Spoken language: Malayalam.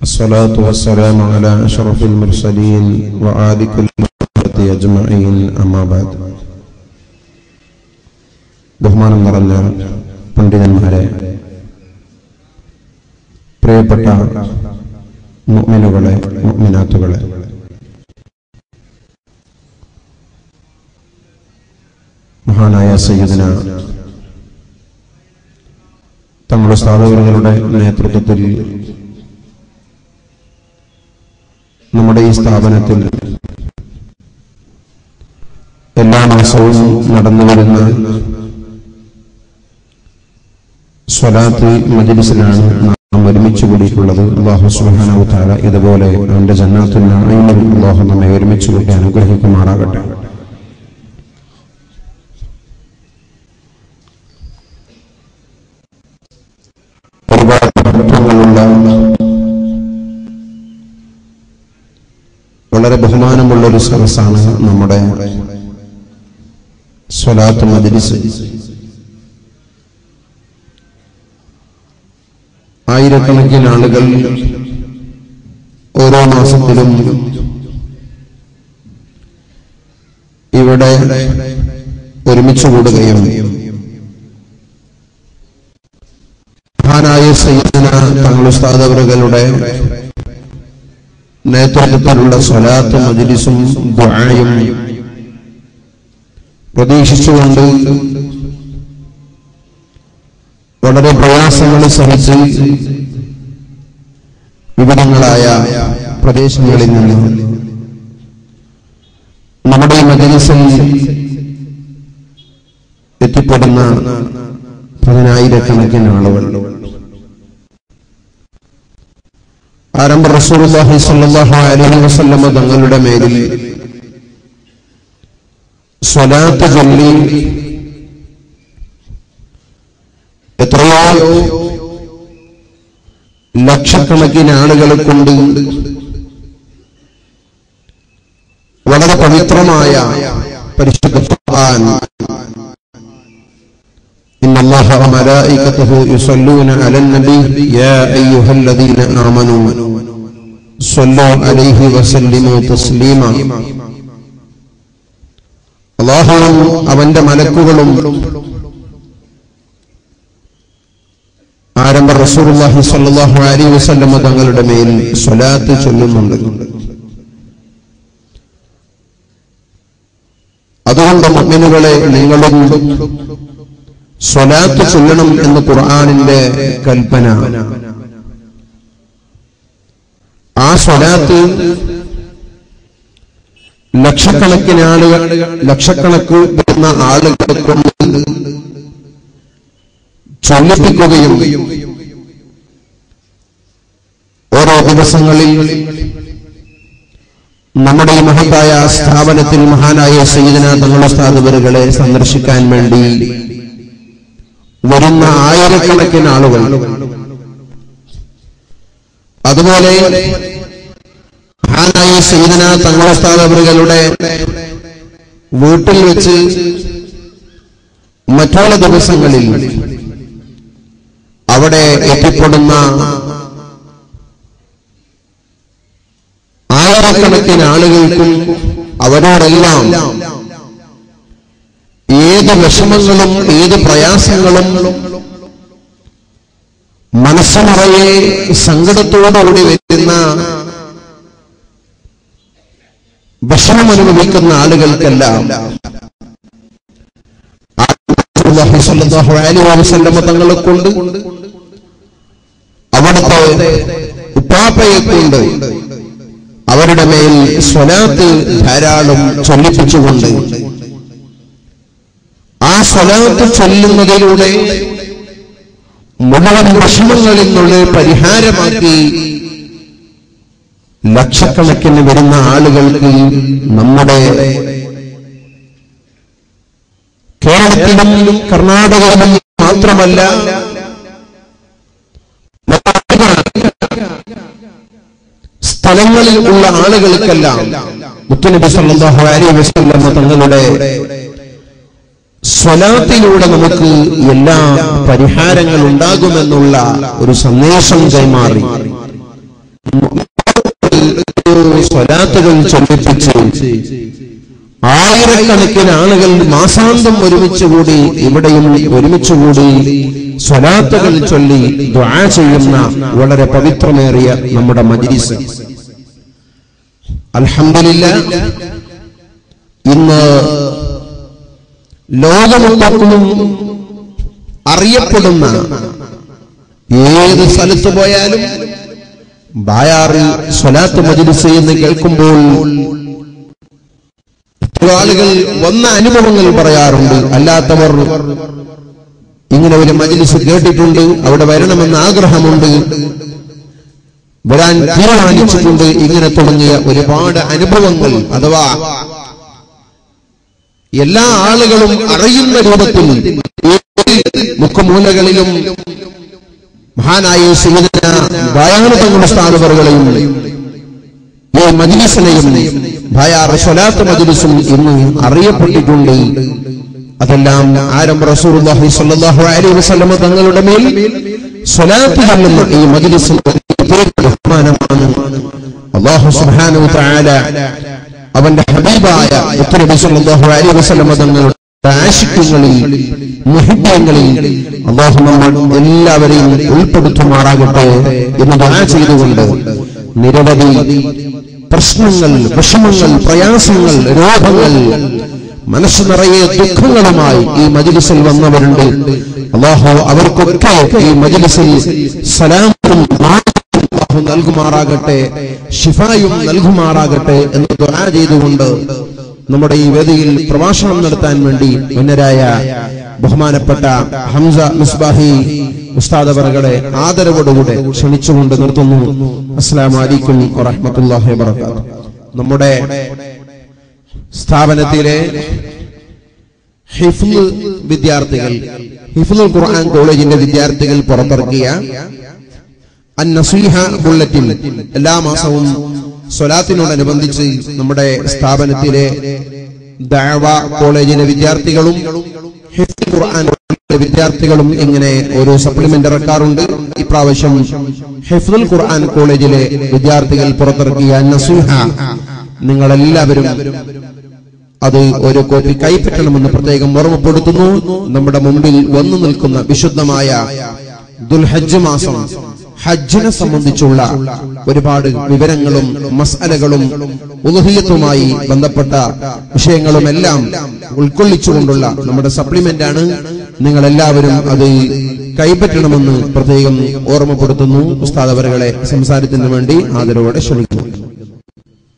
الصلاة والسلام على أشرف المرسلين وآل كل أجمعين أما بعد ബഹുമാനം നിറഞ്ഞ പണ്ഡിതന്മാരെ പ്രിയപ്പെട്ട മുഅ്മിനുകളെ മുഅ്മിനാത്തുകളെ മഹാനായ സയ്യിദന തങ്ങളുടെ സ്ഥാപകരുടെ നേതൃത്വത്തിൽ നമ്മുടെ ഈ സ്ഥാപനത്തിൽ എല്ലാ മാസവും നടന്നു വരുന്ന സ്വലാത്ത് മജ്ലിസിലാണ് നാം ഒരുമിച്ച് കൂടിയിട്ടുള്ളത് അള്ളാഹു സുബ്ഹാനഹു തആല ഇതുപോലെ അവന്റെ ജന്നാത്തുൽ നഈമിൽ അള്ളാഹു നമ്മെ ഒരുമിച്ച് കൂട്ടി അനുഗ്രഹിക്കുമാറാകട്ടെ ഒരുപാട് മഹത്വങ്ങളുള്ള വളരെ ബഹുമാനമുള്ള ഒരു സദസ്സാണ് നമ്മുടെ സ്വലാത്ത് മജ്ലിസ് ആയിരക്കണക്കിന് ആളുകൾ ഓരോ മാസത്തിലും ഇവിടെ ഒരുമിച്ച് കൂടുകയും മഹാനായ സയ്യിദന തങ്ങൾ ഉസ്താദ് അവറുകളുടെ നേതൃത്വത്തിലുള്ള സ്വലാത്ത് മജ്ലിസും ദുആയും പ്രതീക്ഷിച്ചുകൊണ്ട് വളരെ പ്രയാസങ്ങൾ സഹിച്ച് വിവിധങ്ങളായ പ്രദേശങ്ങളിൽ നിന്ന് നമ്മുടെ ഈ മജലിസിൽ എത്തിപ്പെടുന്ന പതിനായിരക്കണക്കിന് ആളുകൾ ആരംഭ റസൂലുള്ളാഹി സ്വല്ലല്ലാഹു അലൈഹി വസല്ലമ തങ്ങളുടെ മേലിൽ സ്വലാത്ത് ചൊല്ലി എത്രയോ ലക്ഷക്കണക്കിന് ആളുകളെ കൊണ്ട് വളരെ പവിത്രമായ പരിശുദ്ധ ഖുർആൻ إن الله وملائكته يصلون على النبي يا أيها الذين آمنوا صلوا عليه وسلموا تسليما അള്ളാഹുവും അവന്റെ മലക്കുകളും ആരംഭ റസൂലുള്ളാഹി സ്വല്ലല്ലാഹു അലൈഹി വസല്ലം തങ്ങളുടെ മേൽ സ്വലാത്ത് ചൊല്ലുന്നുണ്ട് അതുകൊണ്ട് മുഅ്മിനുകളെ നിങ്ങളും സ്വലാത്ത് ചൊല്ലണം എന്ന് ഖുർആനിന്റെ കൽപ്പന ആ സ്വലാത്ത് ലക്ഷക്കണക്കിന് ആളുകൾ ലക്ഷക്കണക്ക് വരുന്ന ആളുകളെ കൊണ്ട് ചൊല്ലിപ്പിക്കുകയും ഓരോ ദിവസങ്ങളിൽ നമ്മുടെ ഈ മഹത്തായ സ്ഥാപനത്തിൽ മഹാനായ സയ്യിദന തങ്ങളുടെ സ്ഥാപകരുകളെ സന്ദർശിക്കാൻ വേണ്ടി വരുന്ന ആയിരക്കണക്കിന് ആളുകൾ അതുപോലെ മഹാനായ സയ്യിദന തങ്ങളുടെ സ്ഥാപകരുകളുടെ വീട്ടിൽ വെച്ച് മറ്റുള്ള ദിവസങ്ങളിൽ അവിടെ എത്തിപ്പെടുന്ന ആയിരക്കണക്കിന് ആളുകൾക്കും അവരോടെല്ലാം ഏത് വിഷമങ്ങളും ഏത് പ്രയാസങ്ങളും മനസ്സ് നിറയെ സങ്കടത്തോടുകൂടി വരുന്ന വിഷമം അനുഭവിക്കുന്ന ആളുകൾക്കെല്ലാം തങ്ങളെ കൊണ്ട് അവിടുത്തെ ഉപ്പാപ്പയെ കൊണ്ട് അവരുടെ മേൽ സ്വലാത്ത് ധാരാളം ചൊല്ലിപ്പിച്ചുകൊണ്ട് ആ സ്വലാത്ത് ചൊല്ലുന്നതിലൂടെ മുഴുവൻ വിഷമങ്ങളിൽ നിന്നുള്ള പരിഹാരമാക്കി ലക്ഷക്കണക്കിന് വരുന്ന ആളുകൾക്ക് നമ്മുടെ കേരളത്തിലും കർണാടകയിലും മാത്രമല്ല സ്ഥലങ്ങളിൽ ഉള്ള ആളുകൾക്കെല്ലാം മുത്തുനബി സല്ലല്ലാഹു അലൈഹി വസല്ലം തങ്ങളുടെ സ്വലാത്തിലൂടെ നമുക്ക് എല്ലാ പരിഹാരങ്ങൾ ഉണ്ടാകുമെന്നുള്ള ഒരു സന്ദേശം കൈമാറി സ്വലാത്തുകൾ ചൊല്ലിപ്പിച്ച് ആയിരക്കണക്കിന് ആളുകൾ മാസാന്തം ഒരുമിച്ചുകൂടി ഇവിടെയും ഒരുമിച്ചുകൂടി സ്വലാത്തുകൾ ചൊല്ലി ദ്വാ ചെയ്യുന്ന വളരെ പവിത്രമേറിയ നമ്മുടെ മജ്ലിസ് അൽഹംദുലില്ല ഇന്ന് ലോകമൊന്നും അറിയപ്പെടുന്ന ഏത് സ്ഥലത്ത് പോയാലും ബായാറിൽ സ്വലാത്ത് മജ്ലിസ് എന്ന് കേൾക്കുമ്പോൾ എത്ര ആളുകൾ വന്ന അനുഭവങ്ങൾ പറയാറുണ്ട് അല്ലാത്തവർ ഇങ്ങനെ ഒരു മജ്ലിസ് കേട്ടിട്ടുണ്ട് അവിടെ വരണമെന്ന് ആഗ്രഹമുണ്ട് വരാൻ തീരുമാനിച്ചിട്ടുണ്ട് ഇങ്ങനെ തുടങ്ങിയ ഒരുപാട് അനുഭവങ്ങൾ അഥവാ എല്ലാ ആളുകളും അറിയുന്ന രൂപത്തിൽ ഏത് മുഖമൂലകളിലും മഹാനായ സീതന ഭയാനുതങ്ങളുടെ സ്ഥാനവറുകളെയും ഈ മജ്ലിസിനെയും ഭയാർ സ്വലാത്ത് മജ്ലിസും ഇന്ന് അറിയപ്പെട്ടിട്ടുണ്ട് അതെല്ലാം ആരം റസൂലുള്ളാഹി സ്വല്ലല്ലാഹു അലൈഹി വസല്ലമ തങ്ങളുടെ മേൽ സ്വലാത്ത് ചൊല്ലുന്ന ഈ മജ്ലിസിൽ ബഹുമാനമാണ് അല്ലാഹു സുബ്ഹാനഹു തആല അവന്റെ ഹബീബായ മുത്തുനബി സല്ലല്ലാഹു അലൈഹി വസല്ലമ തങ്ങളുടെ ആശിക്യങ്ങളിൽ മുഹിബ്യങ്ങളിൽ അള്ളാഹു നമ്മൾ എല്ലാവരെയും ഉൾപ്പെടുത്തുമാറാകട്ടെ എന്ന് ദുആ ചെയ്തുകൊണ്ട് നിരവധി പ്രശ്നങ്ങൾ വിഷമങ്ങൾ പ്രയാസങ്ങൾ രോഗങ്ങൾ മനസ്സ് നിറയെ ദുഃഖങ്ങളുമായി ഈ മജിലിസിൽ വന്നവരുണ്ട് അള്ളാഹു അവർക്കൊക്കെ ഈ മജിലിസിൽ സലാമും അള്ളാഹു നൽകുമാറാകട്ടെ ഷിഫായും നൽകുമാറാകട്ടെ എന്ന് ദുആ ചെയ്തുകൊണ്ട് നമ്മുടെ ഈ വേദിയിൽ പ്രഭാഷണം നടത്താൻ വേണ്ടി മുന്നരായ ബഹുമാനപ്പെട്ട ഹംസ മിസ്ബാഹി ഉസ്താദ് അവറുകളെ ആദരവോടുകൂടെ ക്ഷണിച്ചുകൊണ്ട് നിർത്തുന്നു അസ്സലാമു അലൈക്കും വറഹ്മത്തുള്ളാഹി വബറകാതുഹു നമ്മുടെ സ്ഥാപനത്തിലെ ഹിഫ്ല് വിദ്യാർത്ഥികൾ ഹിഫ്ലുൽ ഖുർആൻ കോളേജിന്റെ വിദ്യാർത്ഥികൾ പുറത്തിറക്കിയ അന്നസീഹ ബുള്ളറ്റിൻ എല്ലാ മാസവും സ്വലാത്തിനോടനുബന്ധിച്ച് നമ്മുടെ സ്ഥാപനത്തിലെ ദഅവ കോളേജിലെ വിദ്യാർത്ഥികളും ഹിഫ്ദ് ഖുർആൻ കോളേജിലെ വിദ്യാർത്ഥികളും ഇങ്ങനെ ഓരോ സപ്ലിമെന്റ് ഇറക്കാറുണ്ട് ഇപ്രാവശ്യം ഹിഫ്ദുൽ ഖുർആൻ കോളേജിലെ വിദ്യാർത്ഥികൾ പുറത്തിറക്കിയ നസീഹ നിങ്ങളെല്ലാവരും അത് ഒരു കോപ്പി കൈപ്പറ്റണമെന്ന് പ്രത്യേകം ഓർമ്മപ്പെടുത്തുന്നു നമ്മുടെ മുമ്പിൽ വന്നു നിൽക്കുന്ന വിശുദ്ധമായ ദുൽഹജ്ജ് മാസം ഹജ്ജിനെ സംബന്ധിച്ചുള്ള ഒരുപാട് വിവരങ്ങളും മസാലകളും ഉദഹിയത്തുമായി ബന്ധപ്പെട്ട വിഷയങ്ങളുമെല്ലാം ഉൾക്കൊള്ളിച്ചുകൊണ്ടുള്ള നമ്മുടെ സപ്ലിമെന്റ് ആണ് നിങ്ങൾ എല്ലാവരും അത് കൈപ്പറ്റണമെന്ന് പ്രത്യേകം ഓർമ്മപ്പെടുത്തുന്നു ഉസ്താദ് അവരുകളെ സംസാരത്തിന് വേണ്ടി ആദരവോടെ ക്ഷണിക്കുന്നു